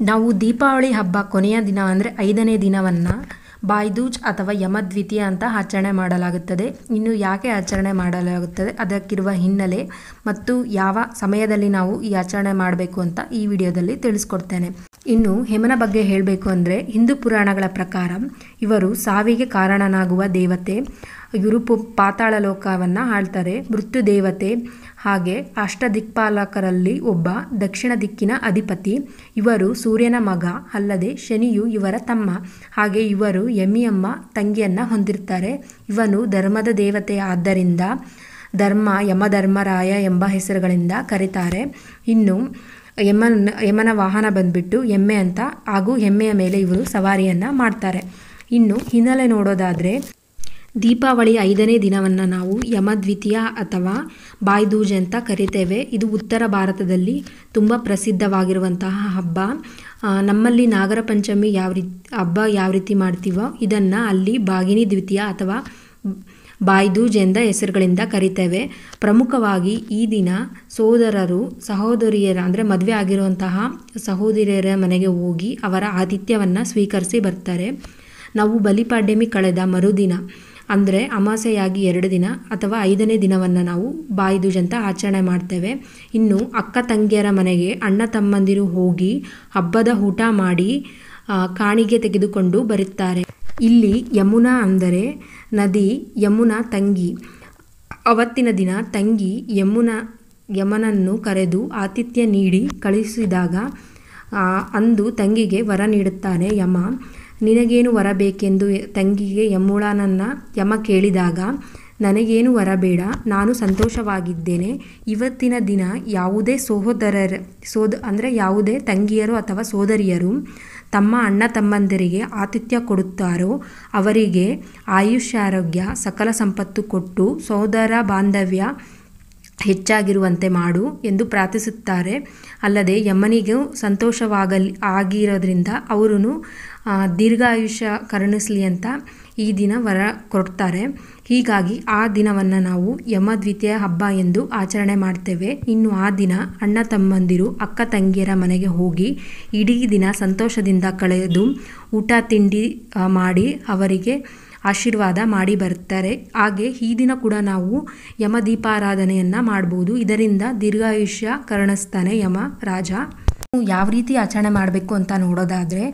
ನಾವು ದೀಪಾವಳಿ ಹಬ್ಬ ಕೊನೆಯ ದಿನ ಅಂದರೆ ಐದನೇ ದಿನವನ್ನು ಬಾಯ್ದೂಜ್ ಅಥವಾ ಯಮದ್ವಿತೀಯ ಅಂತ ಆಚರಣೆ ಮಾಡಲಾಗುತ್ತದೆ ಇನ್ನು ಯಾಕೆ ಆಚರಣೆ ಮಾಡಲಾಗುತ್ತದೆ ಅದಕ್ಕಿರುವ ಹಿನ್ನೆಲೆ ಮತ್ತು ಯಾವ ಸಮಯದಲ್ಲಿ ನಾವು ಈ ಆಚರಣೆ ಮಾಡಬೇಕು ಅಂತ ಈ ವಿಡಿಯೋದಲ್ಲಿ ತಿಳಿಸ್ಕೊಡ್ತೇನೆ ಇನ್ನು ಹೆಮನ ಬಗ್ಗೆ ಹೇಳಬೇಕು ಅಂದರೆ ಹಿಂದೂ ಪುರಾಣಗಳ ಪ್ರಕಾರ ಇವರು ಸಾವಿಗೆ ಕಾರಣನಾಗುವ ದೇವತೆ ಇವರು ಪು- ಪಾತಾಳ ಲೋಕವನ್ನು ಆಳ್ತಾರೆ ಮೃತ್ಯು ದೇವತೆ ಹಾಗೆ ಅಷ್ಟದಿಕ್ಪಾಲಕರಲ್ಲಿ ಒಬ್ಬ ದಕ್ಷಿಣ ದಿಕ್ಕಿನ ಅಧಿಪತಿ ಇವರು ಸೂರ್ಯನ ಮಗ ಅಲ್ಲದೆ ಶನಿಯು ಇವರ ತಮ್ಮ ಹಾಗೆ ಇವರು ಯಮಿಯಮ್ಮ ತಂಗಿಯನ್ನ ಹೊಂದಿರ್ತಾರೆ ಇವನು ಧರ್ಮದ ದೇವತೆ ಆದ್ದರಿಂದ ಧರ್ಮ ಯಮಧರ್ಮರಾಯ ಎಂಬ ಹೆಸರುಗಳಿಂದ ಕರೀತಾರೆ ಇನ್ನು ಯಮನ್ ಯಮನ ವಾಹನ ಬಂದ್ಬಿಟ್ಟು ಎಮ್ಮೆ ಅಂತ ಹಾಗೂ ಎಮ್ಮೆಯ ಮೇಲೆ ಇವರು ಸವಾರಿಯನ್ನು ಮಾಡ್ತಾರೆ ಇನ್ನು ಹಿನ್ನೆಲೆ ನೋಡೋದಾದರೆ ದೀಪಾವಳಿ ಐದನೇ ದಿನವನ್ನು ನಾವು ಯಮದ್ವಿತೀಯ ಅಥವಾ ಬಾಯ್ದೂಜ್ ಅಂತ ಕರಿತೇವೆ ಇದು ಉತ್ತರ ಭಾರತದಲ್ಲಿ ತುಂಬ ಪ್ರಸಿದ್ಧವಾಗಿರುವಂತಹ ಹಬ್ಬ ಆ, ನಮ್ಮಲ್ಲಿ ನಾಗರ ಪಂಚಮಿ ಯಾವ ರೀತಿ ಹಬ್ಬ ಯಾವ ರೀತಿ ಮಾಡ್ತೀವೋ ಇದನ್ನು ಅಲ್ಲಿ ಬಾಗಿನಿ ದ್ವಿತೀಯ ಅಥವಾ ಬಾಯ್ದೂಜ್ ಎಂದ ಹೆಸರುಗಳಿಂದ ಕರಿತೇವೆ ಪ್ರಮುಖವಾಗಿ ಈ ದಿನ ಸೋದರರು ಸಹೋದರಿಯರ ಅಂದರೆ ಮದುವೆ ಆಗಿರುವಂತಹ ಸಹೋದರಿಯರ ಮನೆಗೆ ಹೋಗಿ ಅವರ ಆತಿಥ್ಯವನ್ನು ಸ್ವೀಕರಿಸಿ ಬರ್ತಾರೆ ನಾವು ಬಲಿಪಾಡ್ಯಮಿ ಕಳೆದ ಮರುದಿನ ಅಂದರೆ ಅಮಾಸೆಯಾಗಿ ಎರಡು ದಿನ ಅಥವಾ ಐದನೇ ದಿನವನ್ನು ನಾವು ಬಾಯಿದೂಜ್ ಅಂತ ಆಚರಣೆ ಮಾಡ್ತೇವೆ ಇನ್ನು ಅಕ್ಕ ತಂಗಿಯರ ಮನೆಗೆ ಅಣ್ಣ ತಮ್ಮಂದಿರು ಹೋಗಿ ಹಬ್ಬದ ಊಟ ಮಾಡಿ ಆ, ಕಾಣಿಗೆ ತೆಗೆದುಕೊಂಡು ಬರುತ್ತಾರೆ ಇಲ್ಲಿ ಯಮುನಾ ಅಂದರೆ ನದಿ ಯಮುನಾ ತಂಗಿ ಅವತ್ತಿನ ದಿನ ತಂಗಿ ಯಮುನಾ ಯಮನನ್ನು ಕರೆದು ಆತಿಥ್ಯ ನೀಡಿ ಕಳುಹಿಸಿದಾಗ ಆ, ಅಂದು ತಂಗಿಗೆ ವರ ನೀಡುತ್ತಾನೆ ಯಮ ನಿನಗೇನು ವರ ಬೇಕೆಂದು ತಂಗಿಗೆ ಯಮುಳನನ್ನು ಯಮ ಕೇಳಿದಾಗ ನನಗೇನು ವರ ಬೇಡ ನಾನು ಸಂತೋಷವಾಗಿದ್ದೇನೆ ಇವತ್ತಿನ ದಿನ ಯಾವುದೇ ಸಹೋದರರ ಸೋದ ಅಂದರೆ ಯಾವುದೇ ತಂಗಿಯರು ಅಥವಾ ಸೋದರಿಯರು ತಮ್ಮ ಅಣ್ಣ ತಮ್ಮಂದಿರಿಗೆ ಆತಿಥ್ಯ ಕೊಡುತ್ತಾರೋ ಅವರಿಗೆ ಆಯುಷ್ಯ ಆರೋಗ್ಯ ಸಕಲ ಸಂಪತ್ತು ಕೊಟ್ಟು ಸೋದರ ಬಾಂಧವ್ಯ ಹೆಚ್ಚಾಗಿರುವಂತೆ ಮಾಡು ಎಂದು ಪ್ರಾರ್ಥಿಸುತ್ತಾರೆ ಅಲ್ಲದೆ ಯಮನಿಗೂ ಸಂತೋಷವಾಗಲಿ ಆಗಿರೋದ್ರಿಂದ ಅವರು ದೀರ್ಘಾಯುಷ್ಯ ಕರುಣಿಸಲಿ ಅಂತ ಈ ದಿನ ವರ ಕೊಡ್ತಾರೆ ಹೀಗಾಗಿ ಆ ದಿನವನ್ನು ನಾವು ಯಮದ್ವಿತೀಯ ಹಬ್ಬ ಎಂದು ಆಚರಣೆ ಮಾಡ್ತೇವೆ ಇನ್ನು ಆ ದಿನ ಅಣ್ಣ ತಮ್ಮಂದಿರು ಅಕ್ಕ ತಂಗಿಯರ ಮನೆಗೆ ಹೋಗಿ ಇಡೀ ದಿನ ಸಂತೋಷದಿಂದ ಕಳೆದು ಊಟ ತಿಂಡಿ ಆ, ಮಾಡಿ ಅವರಿಗೆ ಆಶೀರ್ವಾದ ಮಾಡಿ ಬರ್ತಾರೆ ಹಾಗೆ ಈ ದಿನ ಕೂಡ ನಾವು ಯಮ ದೀಪಾರಾಧನೆಯನ್ನು ಮಾಡ್ಬೋದು ಇದರಿಂದ ದೀರ್ಘಾಯುಷ್ಯ ಕರುಣಿಸ್ತಾನೆ ಯಮ ರಾಜ ಯಾವ ರೀತಿ ಆಚರಣೆ ಮಾಡಬೇಕು ಅಂತ ನೋಡೋದಾದರೆ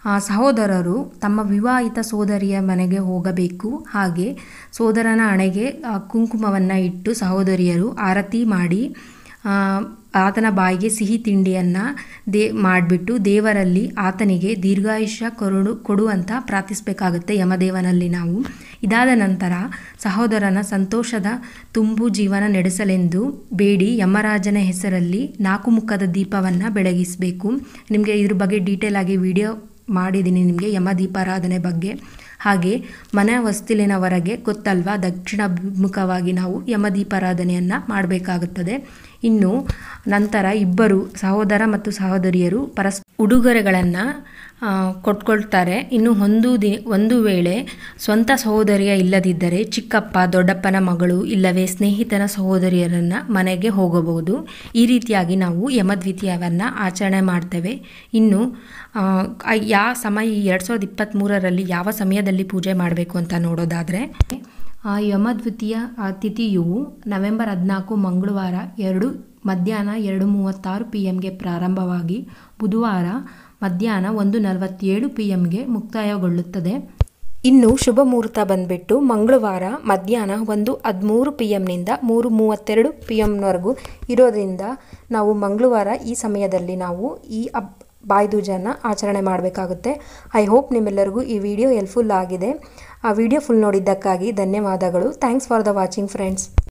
ಸಹೋದರರು ತಮ್ಮ ವಿವಾಹಿತ ಸೋದರಿಯ ಮನೆಗೆ ಹೋಗಬೇಕು ಹಾಗೆ ಸೋದರನ ಹಣೆಗೆ ಕುಂಕುಮವನ್ನು ಇಟ್ಟು ಸಹೋದರಿಯರು ಆರತಿ ಮಾಡಿ ಆ, ಆತನ ಬಾಯಿಗೆ ಸಿಹಿ ತಿಂಡಿಯನ್ನು ದೇ ಮಾಡಿಬಿಟ್ಟು ದೇವರಲ್ಲಿ ಆತನಿಗೆ ದೀರ್ಘಾಯುಷ್ಯ ಕೊರಡು ಕೊಡುವಂತ ಪ್ರಾರ್ಥಿಸಬೇಕಾಗುತ್ತೆ ಯಮದೇವನಲ್ಲಿ ನಾವು ಇದಾದ ನಂತರ ಸಹೋದರನ ಸಂತೋಷದ ತುಂಬು ಜೀವನ ನಡೆಸಲೆಂದು ಬೇಡಿ ಯಮರಾಜನ ಹೆಸರಲ್ಲಿ ನಾಲ್ಕು ಮುಖದ ದೀಪವನ್ನು ಬೆಳಗಿಸಬೇಕು ನಿಮಗೆ ಇದ್ರ ಬಗ್ಗೆ ಡೀಟೇಲ್ ಆಗಿ ವಿಡಿಯೋ ಮಾಡಿದ್ದೀನಿ ನಿಮಗೆ ಯಮ ದೀಪಾರಾಧನೆ ಬಗ್ಗೆ ಹಾಗೆ ಮನೆ ಹೊಸ್ತಿಲಿನ ಹೊರಗೆ ಗೊತ್ತಲ್ವಾ ದಕ್ಷಿಣಾಭಿಮುಖವಾಗಿ ನಾವು ಯಮ ದೀಪಾರಾಧನೆಯನ್ನು ಮಾಡಬೇಕಾಗುತ್ತದೆ ಇನ್ನು ನಂತರ ಇಬ್ಬರು ಸಹೋದರ ಮತ್ತು ಸಹೋದರಿಯರು ಪರಸ್ ಉಡುಗೊರೆಗಳನ್ನು ಕೊಟ್ಕೊಳ್ತಾರೆ ಇನ್ನು ಒಂದು ದಿ ಒಂದು ವೇಳೆ ಸ್ವಂತ ಸಹೋದರಿಯ ಇಲ್ಲದಿದ್ದರೆ ಚಿಕ್ಕಪ್ಪ ದೊಡ್ಡಪ್ಪನ ಮಗಳು ಇಲ್ಲವೇ ಸ್ನೇಹಿತನ ಸಹೋದರಿಯರನ್ನು ಮನೆಗೆ ಹೋಗಬಹುದು ಈ ರೀತಿಯಾಗಿ ನಾವು ಯಮದ್ವಿತೀಯವನ್ನು ಆಚರಣೆ ಮಾಡ್ತೇವೆ ಇನ್ನು ಆ, ಆ ಯಾವ ಸಮಯ ಈ ಎರಡು ಸಾವಿರದ ಇಪ್ಪತ್ತ್ಮೂರರಲ್ಲಿ ಯಾವ ಸಮಯದಲ್ಲಿ ಪೂಜೆ ಮಾಡಬೇಕು ಅಂತ ನೋಡೋದಾದರೆ ಆ ಯಮದ್ವಿತೀಯ ಆ ತಿಥಿಯು ನವೆಂಬರ್ ಹದಿನಾಲ್ಕು ಮಂಗಳವಾರ ಎರಡು ಮಧ್ಯಾಹ್ನ ಎರಡು ಮೂವತ್ತಾರು ಪಿ ಎಮ್ಗೆ ಪ್ರಾರಂಭವಾಗಿ ಬುಧವಾರ ಮಧ್ಯಾಹ್ನ ಒಂದು ನಲವತ್ತೇಳು ಪಿ ಎಮ್ಗೆ ಮುಕ್ತಾಯಗೊಳ್ಳುತ್ತದೆ ಇನ್ನು ಶುಭ ಮುಹೂರ್ತ ಬಂದ್ಬಿಟ್ಟು ಮಂಗಳವಾರ ಮಧ್ಯಾಹ್ನ ಒಂದು ಹದಿಮೂರು ಪಿ ಎಮ್ನಿಂದ ಮೂರು ಮೂವತ್ತೆರಡು ಪಿ ಎಮ್ವರೆಗೂ ಇರೋದ್ರಿಂದ ನಾವು ಮಂಗಳವಾರ ಈ ಸಮಯದಲ್ಲಿ ನಾವು ಈ ಹಬ್ ಬಾಯ್ದೂಜನ್ನು ಆಚರಣೆ ಮಾಡಬೇಕಾಗುತ್ತೆ ಐ ಹೋಪ್ ನಿಮ್ಮೆಲ್ಲರಿಗೂ ಈ ವಿಡಿಯೋ ಹೆಲ್ಪ್ಫುಲ್ ಆಗಿದೆ ಆ ವಿಡಿಯೋ ಫುಲ್ ನೋಡಿದ್ದಕ್ಕಾಗಿ ಧನ್ಯವಾದಗಳು thanks for the watching friends